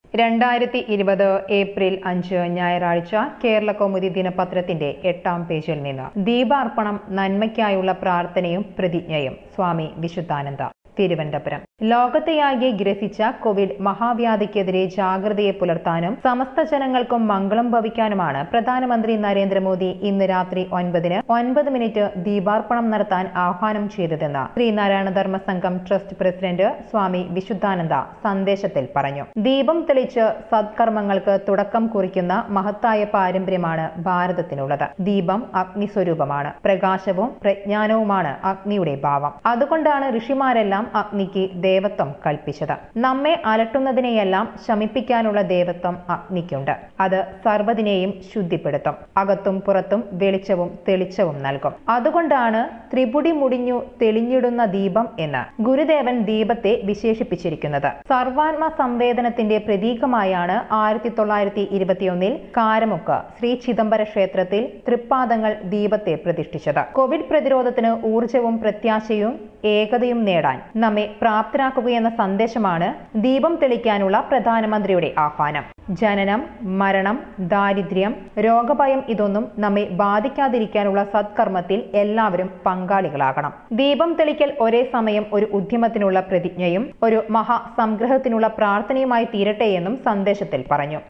രണ്ടായിരത്തി ഇരുപത് ഏപ്രിൽ അഞ്ച് ഞായറാഴ്ച കേരള കൗമുദി ദിനപത്രത്തിന്റെ എട്ടാം പേജിൽ നിന്ന് ദീപാർപ്പണം നന്മയ്ക്കായുള്ള പ്രാർത്ഥനയും പ്രതിജ്ഞയും സ്വാമി വിശുദ്ധാനന്ദ തിരുവനന്തപുരം ലോകത്തെയാകെ ഗ്രസിച്ച കോവിഡ് മഹാവ്യാധിക്കെതിരെ ജാഗ്രതയെ പുലർത്താനും സമസ്ത ജനങ്ങൾക്കും മംഗളം ഭവിക്കാനുമാണ് പ്രധാനമന്ത്രി നരേന്ദ്രമോദി ഇന്ന് രാത്രി ഒൻപതിന് ഒൻപത് മിനിറ്റ് ദീപാർപ്പണം നടത്താൻ ആഹ്വാനം ചെയ്തതെന്ന് ശ്രീനാരായണ ധർമ്മ സംഘം ട്രസ്റ്റ് പ്രസിഡന്റ് സ്വാമി വിശുദ്ധാനന്ദ സന്ദേശത്തിൽ പറഞ്ഞു ദീപം തെളിച്ച് സത്കർമ്മങ്ങൾക്ക് തുടക്കം കുറിക്കുന്ന മഹത്തായ പാരമ്പര്യമാണ് ഭാരതത്തിനുള്ളത് ദീപം അഗ്നിസ്വരൂപമാണ് പ്രകാശവും പ്രജ്ഞാനവുമാണ് അഗ്നിയുടെ ഭാവം അതുകൊണ്ടാണ് ഋഷിമാരെല്ലാം അഗ്നിക്ക് ദേവത്വം കൽപ്പിച്ചത് നമ്മെ അലട്ടുന്നതിനെയെല്ലാം ശമിപ്പിക്കാനുള്ള ദേവത്വം അഗ്നിക്കുണ്ട് അത് സർവ്വതിനെയും ശുദ്ധിപ്പെടുത്തും അകത്തും പുറത്തും വെളിച്ചവും തെളിച്ചവും നൽകും അതുകൊണ്ടാണ് ത്രിപുടി മുടിഞ്ഞു തെളിഞ്ഞിടുന്ന ദീപം എന്ന് ഗുരുദേവൻ ദീപത്തെ വിശേഷിപ്പിച്ചിരിക്കുന്നത് സർവാത്മ സംവേദനത്തിന്റെ പ്രതീകമായാണ് ആയിരത്തി തൊള്ളായിരത്തി ഇരുപത്തിയൊന്നിൽ കാരമുക്ക് ശ്രീ ചിദംബര ക്ഷേത്രത്തിൽ തൃപ്പാദങ്ങൾ ദീപത്തെ പ്രതിഷ്ഠിച്ചത് കോവിഡ് പ്രതിരോധത്തിന് ഊർജവും പ്രത്യാശയും ഏകതയും നേടാൻ നമ്മെ പ്രാപ്തരാക്കുകയെന്ന സന്ദേശമാണ് ദീപം തെളിക്കാനുള്ള പ്രധാനമന്ത്രിയുടെ ആഹ്വാനം ജനനം മരണം ദാരിദ്ര്യം രോഗഭയം ഇതൊന്നും നമ്മെ ബാധിക്കാതിരിക്കാനുള്ള സത്കർമ്മത്തിൽ എല്ലാവരും പങ്കാളികളാകണം ദീപം തെളിക്കൽ ഒരേ സമയം ഒരു ഉദ്യമത്തിനുള്ള പ്രതിജ്ഞയും ഒരു മഹാസംഗ്രഹത്തിനുള്ള പ്രാർത്ഥനയുമായി തീരട്ടെയെന്നും സന്ദേശത്തിൽ പറഞ്ഞു